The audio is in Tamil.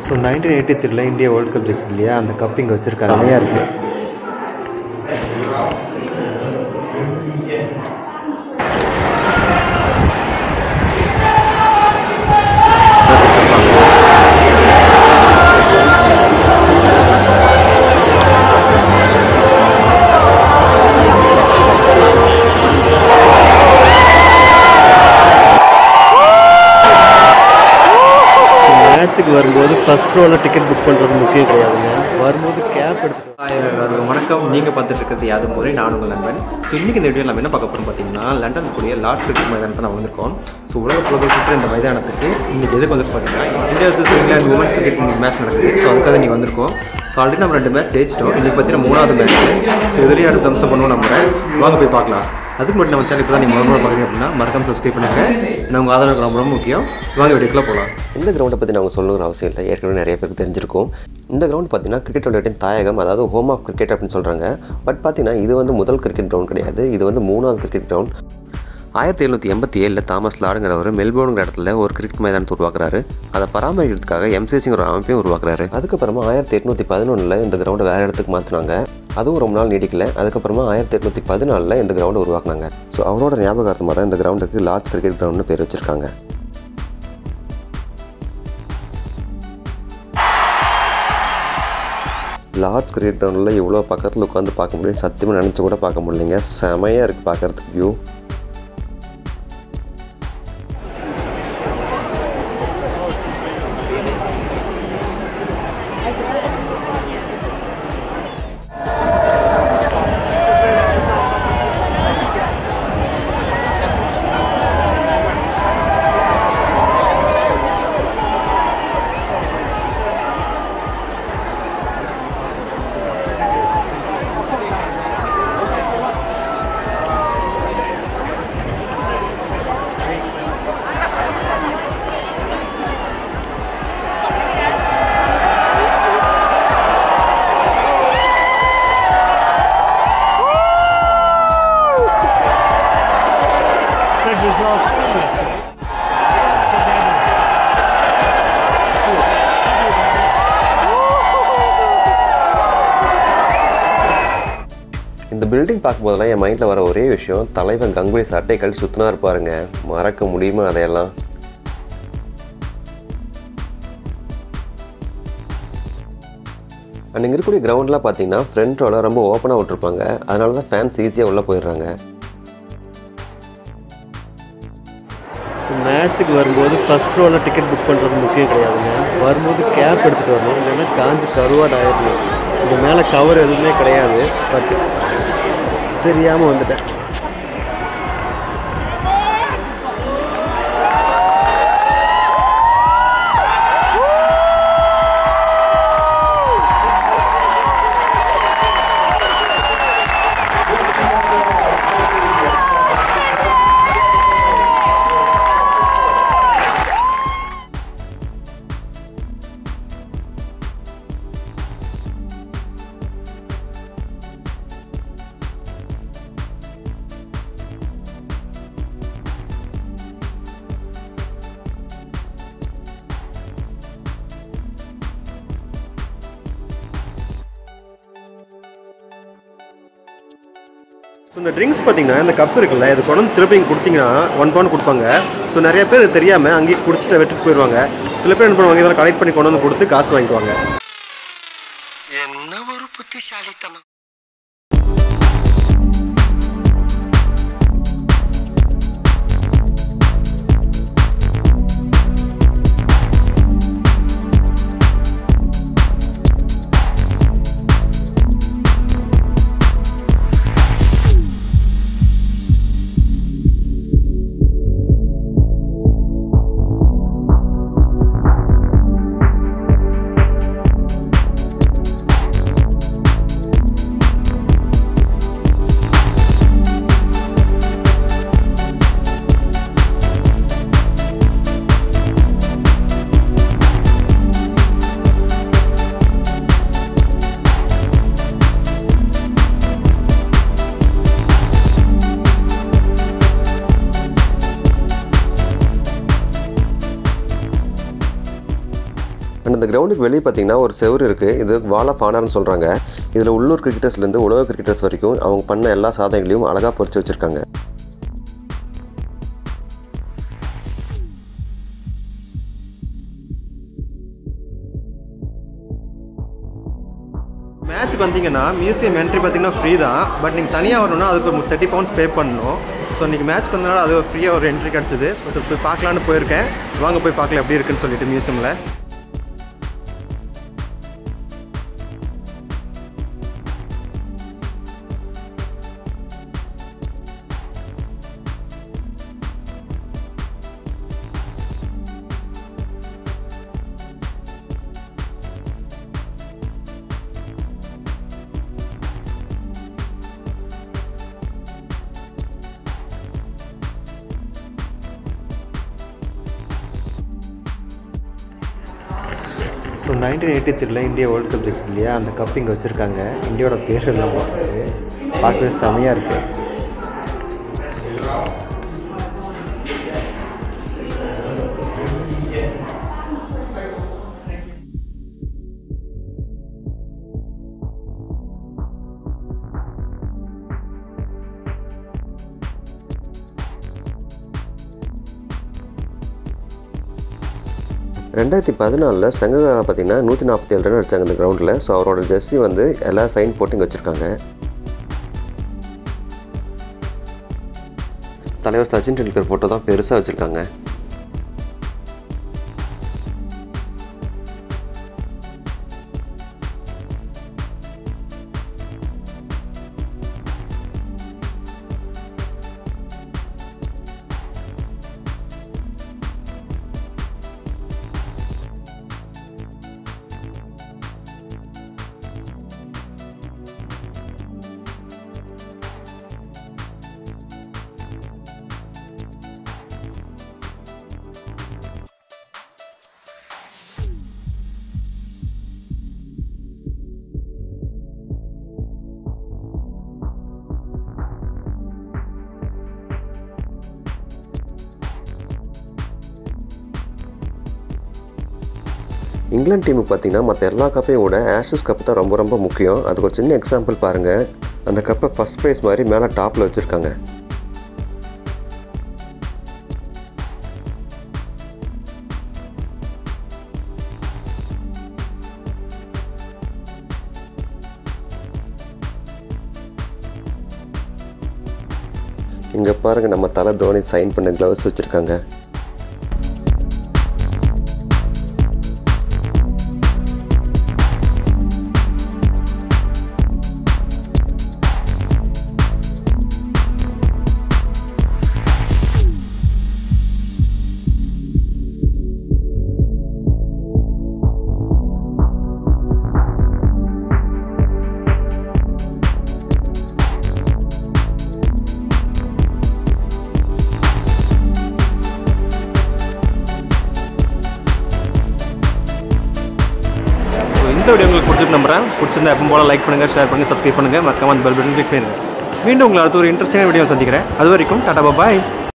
ஸோ நைன்டீன் எயிட்டி த்ரீல இந்தியா வேர்ல்டு கப் ஜெயிச்சது இல்லையா அந்த கப் இங்கே வச்சுருக்காங்க நிறையா இருக்குது மேட்ச்சுக்கு வரும்போது ஃபர்ஸ்ட் ரோவில் டிக்கெட் புக் பண்ணுறது முக்கியம் கிடையாதுங்க வரும்போது கேப் எடுத்துட்டு ஹாய் எல்லாருக்கும் வணக்கம் நீங்கள் பார்த்துட்டு இருக்கிறது யாது முறை நான் உங்கள் நண்பன் ஸோ இன்றைக்கி இந்த வீடியோ நம்ம என்ன பார்க்க போகிறோம் பார்த்தீங்கன்னா லண்டன் கூடிய லார்ட் கிரிக்கெட் மைதானத்தை நான் வந்திருக்கோம் ஸோ உலக புகழ்பெற்ற இந்த மைதானத்துக்கு இன்றைக்கி எதுக்கு வந்து பார்த்தீங்கன்னா India vs England women's cricket match நடக்குது ஸோ அதுக்காக நீ வந்திருக்கோம் ஸோ ஆல்ரெடி நம்ம ரெண்டு மேட்ச் ஜெயிச்சிட்டோம் இன்றைக்கி பார்த்தீங்கன்னா மூணாவது மேட்ச் ஸோ இதுலேயே அடுத்து தம்சம் பண்ணுவோம் நம்புறேன் வாங்க போய் பார்க்கலாம் அதுக்கு மட்டும் நம்ம சேனல் இப்போ தான் நீங்கள் முதல்ல பார்க்குறீங்க அப்படின்னா மறக்காம சப்ஸ்கிரைப் பண்ணுங்க நான் உங்கள் ஆதரவு ரொம்ப ரொம்ப முக்கியம் வாங்க வீடியோக்குள்ளே போகலாம் இந்த கிரவுண்டை பற்றி நாங்கள் சொல்லணுங்கிற அவசியம் இல்லை ஏற்கனவே நிறைய பேருக்கு தெரிஞ்சிருக்கும் இந்த கிரவுண்ட் பார்த்தீங்கன்னா கிரிக்கெட் விளையாட்டின் தாயகம் அதாவது ஹோம் ஆஃப் கிரிக்கெட் அப்படின்னு சொல்கிறாங்க பட் பார்த்தீங்கன்னா இது வந்து முதல் கிரிக்கெட் கிரவுண்ட் கிடையாது இது வந்து மூணாவது கிரிக்கெட் கிரவுண்ட் ஆயிரத்தி எழுநூற்றி எண்பத்தி ஏழில் தாமஸ் லாடுங்கிறவர் மெல்போர்னுங்கிற இடத்துல ஒரு கிரிக்கெட் மைதானத்தை உருவாக்குறாரு அதை பராமரிக்கிறதுக்காக எம்சிசிங்கிற ஒரு அமைப்பையும் உருவாக்குறாரு அதுக்கப்புறமா ஆயிரத்தி எட்நூற்றி பதினொன்றில் இந்த கிரவுண்டை வேறு இடத்துக்கு மாற்றினாங்க அதுவும் ரொம்ப நாள் நீடிக்கல அதுக்கப்புறமா ஆயிரத்தி எட்நூற்றி பதினாலில் இந்த கிரவுண்டை உருவாக்குனாங்க ஸோ அவரோட ஞாபகார்த்தமாக தான் இந்த கிரவுண்டுக்கு லார்ஜ் கிரிக்கெட் கிரவுண்ட்னு பேர் வச்சிருக்காங்க லார்ஜ் கிரிக்கெட் கிரவுண்டில் இவ்வளோ பக்கத்தில் உட்காந்து பார்க்க முடியும் சத்தியமாக நினச்சி கூட பார்க்க முடியலைங்க செமையாக இருக்குது பார்க்குறதுக்கு வியூ இந்த பில்டிங் பார்க்கும்போதெல்லாம் என் மைண்டில் வர ஒரே விஷயம் தலைவன் கங்குலி சட்டை கழட்டி சுற்றினா இருப்பாருங்க மறக்க முடியுமா அதையெல்லாம் அண்ட் இங்கே இருக்கக்கூடிய கிரவுண்ட்லாம் பார்த்தீங்கன்னா ஃப்ரண்ட் ரோல ரொம்ப ஓப்பனாக விட்டுருப்பாங்க அதனால தான் ஃபேன்ஸ் ஈஸியாக உள்ளே போயிடுறாங்க மேட்ச்சுக்கு வரும்போது ஃபர்ஸ்ட் ரோவில் டிக்கெட் புக் பண்ணுறது முக்கியம் கிடையாதுங்க வரும்போது கேப் எடுத்துகிட்டு வரணும் இல்லைன்னா காஞ்சி கருவாடு ஆயிடணும் இந்த மேலே கவர் எதுவுமே கிடையாது பட் தெரியாமல் வந்துட்டேன் ஸோ இந்த ட்ரிங்க்ஸ் பார்த்தீங்கன்னா இந்த கப் இருக்குல்ல இது கொண்டு வந்து திருப்பி இங்கே கொடுத்தீங்கன்னா ஒன் பவுண்ட் கொடுப்பாங்க ஸோ நிறைய பேர் இது தெரியாமல் அங்கேயே குடிச்சிட்டு விட்டுட்டு போயிடுவாங்க சில பேர் என்ன பண்ணுவாங்க இதெல்லாம் கலெக்ட் பண்ணி கொண்டு வந்து கொடுத்து காசு வாங்கிக்குவாங்க என்ன ஒரு புத்திசாலித்தனம் அண்ட் இந்த கிரவுண்டுக்கு வெளியே பார்த்தீங்கன்னா ஒரு செவுரு இருக்குது இது வால் ஆஃப் ஆனர்னு சொல்கிறாங்க இதில் உள்ளூர் கிரிக்கெட்டர்ஸ்லேருந்து உலக கிரிக்கெட்டர்ஸ் வரைக்கும் அவங்க பண்ண எல்லா சாதனைகளையும் அழகாக பொறிச்சு வச்சுருக்காங்க மேட்ச்சுக்கு வந்தீங்கன்னா மியூசியம் என்ட்ரி பார்த்தீங்கன்னா ஃப்ரீ தான் பட் நீங்கள் தனியாக வரணும்னா அதுக்கு ஒரு தேர்ட்டி பவுண்ட்ஸ் பே பண்ணணும் ஸோ இன்றைக்கி மேட்ச்க்கு வந்தனால அது ஃப்ரீயாக ஒரு என்ட்ரி கிடச்சிது ஸோ போய் பார்க்கலான்னு போயிருக்கேன் வாங்க போய் பார்க்கல எப்படி இருக்குன்னு சொல்லிட்டு மியூசியமில் ஸோ நைன்டீன் எயிட்டி த்ரீல இந்தியா வேர்ல்டு கப் ஜெயிச்சு இல்லையா அந்த கப் இங்கே வச்சுருக்காங்க இந்தியாவோட பேர் எல்லாம் போட்டு பார்க்கவே செமையாக இருக்குது ரெண்டாயிரத்தி பதினாலில் சங்ககாரா பார்த்தீங்கன்னா நூற்றி நாற்பத்தி ஏழு ரன் அடிச்சாங்க இந்த கிரவுண்டில் ஸோ அவரோட ஜெர்சி வந்து எல்லா சைன் போட்டு இங்கே வச்சுருக்காங்க தலைவர் சச்சின் டெண்டுல்கர் ஃபோட்டோ தான் பெருசாக வச்சுருக்காங்க இங்கிலாந்து டீமுக்கு பார்த்தீங்கன்னா மற்ற எல்லா கப்பையும் விட ஆஷஸ் கப் தான் ரொம்ப ரொம்ப முக்கியம் அதுக்கு ஒரு சின்ன எக்ஸாம்பிள் பாருங்கள் அந்த கப்பை ஃபஸ்ட் ப்ரைஸ் மாதிரி மேலே டாப்பில் வச்சுருக்காங்க இங்கே பாருங்கள் நம்ம தலை தோனி சைன் பண்ண க்ளவுஸ் வச்சுருக்காங்க ஸோ இந்த வீடியோ உங்களுக்கு பிடிச்சிருக்கு நம்புறேன் பிடிச்சிருந்தா எப்பவும் போல லைக் பண்ணுங்கள் ஷேர் பண்ணுங்கள் சப்ஸ்கிரைப் பண்ணுங்கள் மறக்காம அந்த பெல் பட்டன் கிளிக் பண்ணுங்கள் மீண்டும் உங்களை அடுத்த ஒரு இன்ட்ரெஸ்டிங்கான வீடியோ சந்திக்கிறேன் அது வரைக்கும் டாடா பாய்